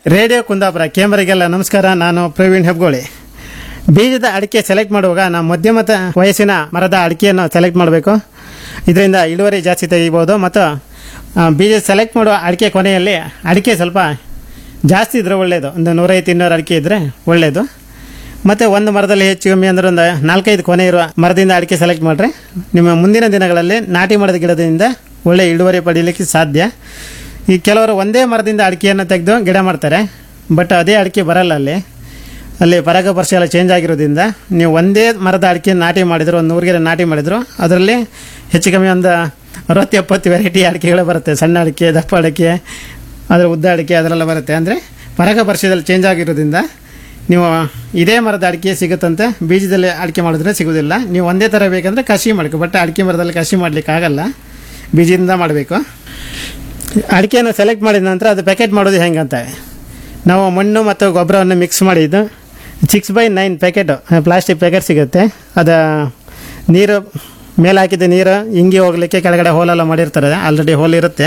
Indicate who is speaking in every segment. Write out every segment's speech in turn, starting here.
Speaker 1: radio Kundapura ಕೇಂಬರಿಗೆಲ್ಲ ನಮಸ್ಕಾರ ನಾನು ಪ್ರವೀಣ್ ಹೆಬ್ಗೋಳಿ ಬೀಜದ ಅಡಿಕೆ ಸೆಲೆಕ್ಟ್ ಮಾಡುವಾಗ ನಾವು ಮಧ್ಯಮ ತ- ವಯಸ್ಸಿನ ಮರದ ಅಡಿಕೆಯನ್ನು ಸೆಲೆಕ್ಟ್ ಮಾಡಬೇಕು ಇದರಿಂದ ಇಳುವರಿ ಜಾಸ್ತಿ ತೆಗಿಬೋದು ಮತ್ತು ಆ, ಬೀಜ ಸೆಲೆಕ್ಟ್ ಮಾಡುವ ಅಡಿಕೆ ಕೊನೆಯಲ್ಲಿ ಅಡಿಕೆ ಸ್ವಲ್ಪ ಜಾಸ್ತಿ ಇದ್ರೆ ಒಳ್ಳೆಯದು ಒಂದು ನೂರೈವತ್ತು ಇನ್ನೂರು ಅಡಿಕೆ ಇದ್ದರೆ ಒಳ್ಳೆಯದು ಮತ್ತು ಒಂದು ಮರದಲ್ಲಿ ಹೆಚ್ಚು ಕಮ್ಮಿ ಅಂದ್ರೆ ಒಂದು ನಾಲ್ಕೈದು ಕೊನೆ ಇರುವ ಮರದಿಂದ ಅಡಿಕೆ ಸೆಲೆಕ್ಟ್ ಮಾಡಿದ್ರೆ ನಿಮ್ಮ ಮುಂದಿನ ದಿನಗಳಲ್ಲಿ ನಾಟಿ ಮರದ ಗಿಡದಿಂದ ಒಳ್ಳೆಯ ಇಳುವರಿ ಪಡೀಲಿಕ್ಕೆ ಸಾಧ್ಯ ಈ ಕೆಲವರು ಒಂದೇ ಮರದಿಂದ ಅಡಿಕೆಯನ್ನು ತೆಗೆದು ಗಿಡ ಮಾಡ್ತಾರೆ ಬಟ್ ಅದೇ ಅಡಿಕೆ ಬರಲ್ಲ ಅಲ್ಲಿ ಅಲ್ಲಿ ಪರಾಗಪರ್ಶ ಎಲ್ಲ ಚೇಂಜ್ ಆಗಿರೋದ್ರಿಂದ ನೀವು ಒಂದೇ ಮರದ ಅಡಿಕೆ ನಾಟಿ ಮಾಡಿದ್ರು ಒಂದು ನೂರು ಗಿಡ ನಾಟಿ ಮಾಡಿದ್ರು ಅದರಲ್ಲಿ ಹೆಚ್ಚು ಕಮ್ಮಿ ಒಂದು ಅರವತ್ತು ಎಪ್ಪತ್ತು ವೆರೈಟಿ ಅಡಿಕೆಗಳು ಬರುತ್ತೆ ಸಣ್ಣ ಅಡಿಕೆ ದಪ್ಪ ಅಡಿಕೆ ಅದರ ಉದ್ದ ಅಡಿಕೆ ಅದರೆಲ್ಲ ಬರುತ್ತೆ ಅಂದರೆ ಪರಾಗಪರ್ಶದಲ್ಲಿ ಚೇಂಜ್ ಆಗಿರೋದ್ರಿಂದ ನೀವು ಇದೇ ಮರದ ಅಡಿಕೆ ಸಿಗುತ್ತಂತೆ ಬೀಜದಲ್ಲಿ ಅಡಿಕೆ ಮಾಡಿದ್ರೆ ಸಿಗೋದಿಲ್ಲ ನೀವು ಒಂದೇ ಥರ ಬೇಕಂದ್ರೆ ಕಸಿ ಮಾಡಬೇಕು ಬಟ್ ಅಡಿಕೆ ಮರದಲ್ಲಿ ಕಸಿ ಮಾಡಲಿಕ್ಕೆ ಆಗಲ್ಲ ಬೀಜದಿಂದ ಮಾಡಬೇಕು ಅಡಿಕೆಯನ್ನು ಸೆಲೆಕ್ಟ್ ಮಾಡಿದ ನಂತರ ಅದು ಪ್ಯಾಕೆಟ್ ಮಾಡೋದು ಹೆಂಗಂತ ನಾವು ಮಣ್ಣು ಮತ್ತು ಗೊಬ್ಬರವನ್ನು ಮಿಕ್ಸ್ ಮಾಡಿದ್ದು six by nine packet plastic packet ಸಿಗುತ್ತೆ ಅದು ನೀರು ಮೇಲೆ ಹಾಕಿದ ನೀರು ಹಿಂಗಿ ಹೋಗಲಿಕ್ಕೆ ಕೆಳಗಡೆ ಹೋಲೆಲ್ಲ ಮಾಡಿರ್ತಾರೆ ಆಲ್ರೆಡಿ ಹೋಲ್ ಇರುತ್ತೆ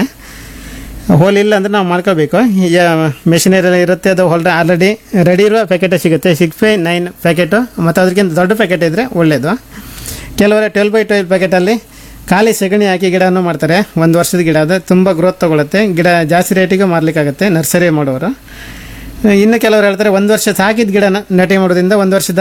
Speaker 1: ಹೋಲ್ ಇಲ್ಲ ಅಂದ್ರೆ ನಾವು ಮಾಡ್ಕೋಬೇಕು ಈಗ ಮೆಷಿನರಿ ಇರುತ್ತೆ ಅದು ಹೋಲ್ ಆಲ್ರೆಡಿ ರೆಡಿ ಇರುವ ಪ್ಯಾಕೆಟೇ ಸಿಗುತ್ತೆ ಸಿಕ್ಸ್ ಬೈ ನೈನ್ ಪ್ಯಾಕೆಟು ಮತ್ತು ಅದಕ್ಕಿಂತ ದೊಡ್ಡ ಪ್ಯಾಕೆಟ್ ಇದ್ದರೆ ಒಳ್ಳೆಯದು ಕೆಲವರು ಟ್ವೆಲ್ ಬೈ ಟ್ವೆಲ್ ಪ್ಯಾಕೆಟಲ್ಲಿ ಖಾಲಿ ಸೆಗಣಿ ಹಾಕಿ ಗಿಡವನ್ನು ಮಾಡ್ತಾರೆ ಒಂದು ವರ್ಷದ ಗಿಡ ಅದು ತುಂಬ ಗ್ರೋತ್ ತೊಗೊಳುತ್ತೆ ಗಿಡ ಜಾಸ್ತಿ ರೇಟಿಗೆ ಮಾರಲಿಕ್ಕಾಗುತ್ತೆ ನರ್ಸರಿ ಮಾಡೋರು ಇನ್ನು ಕೆಲವರು ಹೇಳ್ತಾರೆ ಒಂದು ವರ್ಷ ಸಾಕಿದ ಗಿಡನ ನಾಟಿ ಮಾಡೋದ್ರಿಂದ ಒಂದು ವರ್ಷದ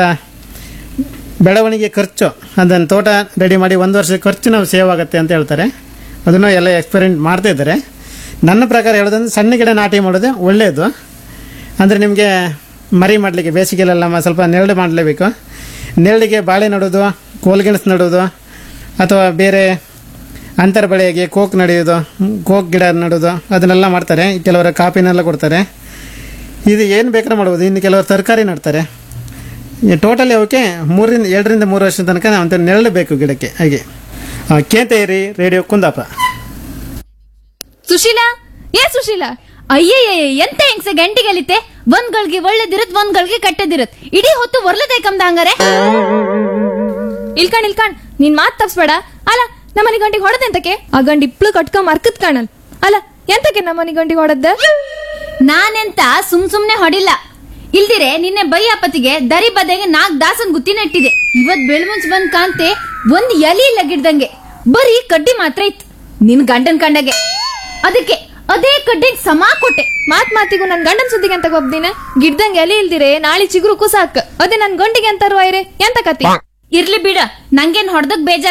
Speaker 1: ಬೆಳವಣಿಗೆ ಖರ್ಚು ಅದನ್ನು ತೋಟ ರೆಡಿ ಮಾಡಿ ಒಂದು ವರ್ಷದ ಖರ್ಚು ನಾವು ಸೇವ್ ಆಗುತ್ತೆ ಅಂತ ಹೇಳ್ತಾರೆ ಅದನ್ನು ಎಲ್ಲ ಎಕ್ಸ್ಪೆರಿಮೆಂಟ್ ಮಾಡ್ತಾ ಇದ್ದಾರೆ ನನ್ನ ಪ್ರಕಾರ ಹೇಳೋದಂದ್ರೆ ಸಣ್ಣ ಗಿಡ ನಾಟಿ ಮಾಡೋದೇ ಒಳ್ಳೆಯದು ಅಂದರೆ ನಿಮಗೆ ಮರಿ ಮಾಡಲಿಕ್ಕೆ ಬೇಸಿಗೆಲೆಲ್ಲ ಮ- ಸ್ವಲ್ಪ ನೆರಳು ಮಾಡಲೇಬೇಕು ನೆರಳಿಗೆ ಬಾಳೆ ನಡೋದು ಕೋಲ್ಗೆಣಸು ನಡೋದು ಅಥವಾ ಬೇರೆ ಅಂತರ ಬೆಳೆಗೆ ಕೋಕ್ ನಡೆಯೋದು ಕೋಕ್ ಗಿಡ ನಡೋದು ಅದನ್ನೆಲ್ಲ ಮಾಡ್ತಾರೆ ಕೆಲವರು ಕಾಪಿನೆಲ್ಲ ಕೊಡ್ತಾರೆ ಇದು ಏನು ಬೇಕಾದ್ರೂ ಮಾಡ್ಬೋದು ಇನ್ನು ಕೆಲವರು ತರಕಾರಿ ನಡ್ತಾರೆ ಟೋಟಲಿ ಅವಕ್ಕೆ ಮೂರರಿಂದ ಎರಡರಿಂದ ಮೂರು ವರ್ಷದ ತನಕ ನಾವು ನೆರಳು ಬೇಕು ಗಿಡಕ್ಕೆ ಹಾಗೆ ಆ, ಕೇಂತೇರಿ ರೇಡಿಯೋ ಕುಂದಾಪುರ
Speaker 2: ಸುಶೀಲಾ ಏ ಸುಶೀಲಾ ಅಯ್ಯಯ್ಯ ಎಂತ ಹೆಂಗ್ಸ ಗಂಟಿಗಲಿತೆ ಒಂದ್ ಗಳಿಗೆ ಒಳ್ಳೇದಿರತ್ ಒಂದ್ ಗಳಿಗೆ ಕಟ್ಟದಿರತ್ ಇಡೀ ಹೊತ್ತು ಒರ್ಲದೆ ಕಮ್ದ ಹಂಗಾರೆ
Speaker 3: ಇಲ್ಕಣ್ ಇಲ್ಕಣ್ ನಿನ್ ಮಾತ್ ತಪ್ಸ್ಬೇಡ ಅಲ್ಲ ನಮ್ಮನಿ ಗಂಟಿಗೆ ಹೊಡೆದ ಎಂತಕ್ಕೆ ಆ ಗಂಡಿ ಇಪ್ಳು ಕಟ್ಕ ಮರ್ಕತ್ ಕಾಣಲ್ ಅಲ್ಲ ಎಂತಕ್ಕೆ ನಮ್ಮನಿ ಗಂಟಿಗೆ ಹೊಡೆದ
Speaker 2: ನಾನೆಂತ ಸುಮ್ ಸುಮ್ನೆ ಹೊಡಿಲ್ಲ ಇಲ್ದಿರೆ ನಿನ್ನೆ ಬೈಯಪ್ಪತಿಗೆ ದರಿ ಬದೆಗೆ ನಾಕ್ ದಾಸನ್ ಗುತ್ತಿ ನೆಟ್ಟಿದೆ ಇವತ್ ಬೆಳ್ಮುಂಚ್ ಬಂದ್ ಕಾಂತೆ ಒಂದ್ ಎಲಿ ಇಲ್ಲ ಗಿಡ್ದಂಗೆ ಬರೀ ಕಡ್ಡಿ ಮಾತ್ರ ಇತ್ತು ನಿನ್ ಗಂಡನ್ ಕಂಡಗೆ ಅದಕ್ಕೆ ಅದೇ ಕಡ್ಡಿಗೆ ಸಮ ಕೊಟ್ಟೆ
Speaker 3: ಮಾತ್ ಮಾತಿಗೂ ನನ್ ಗಂಡನ್ ಸುದ್ದಿಗೆ ಅಂತ ಒಬ್ದಿನ ಗಿಡ್ದಂಗೆ ಎಲೆ ಇಲ್ದಿರೆ ನಾಳೆ ಚಿಗುರು ಕುಸಾಕ್ ಅದೇ ನನ್ ಗಂಡಿಗೆ ಅಂತಾರು ಐರೆ ಎಂತ ಕತಿ
Speaker 2: ಇರ್ಲಿ ಬಿಡ ನಂಗೇನ್ ಹೊಡ್ದಕ್ ಬೇಜಾರ್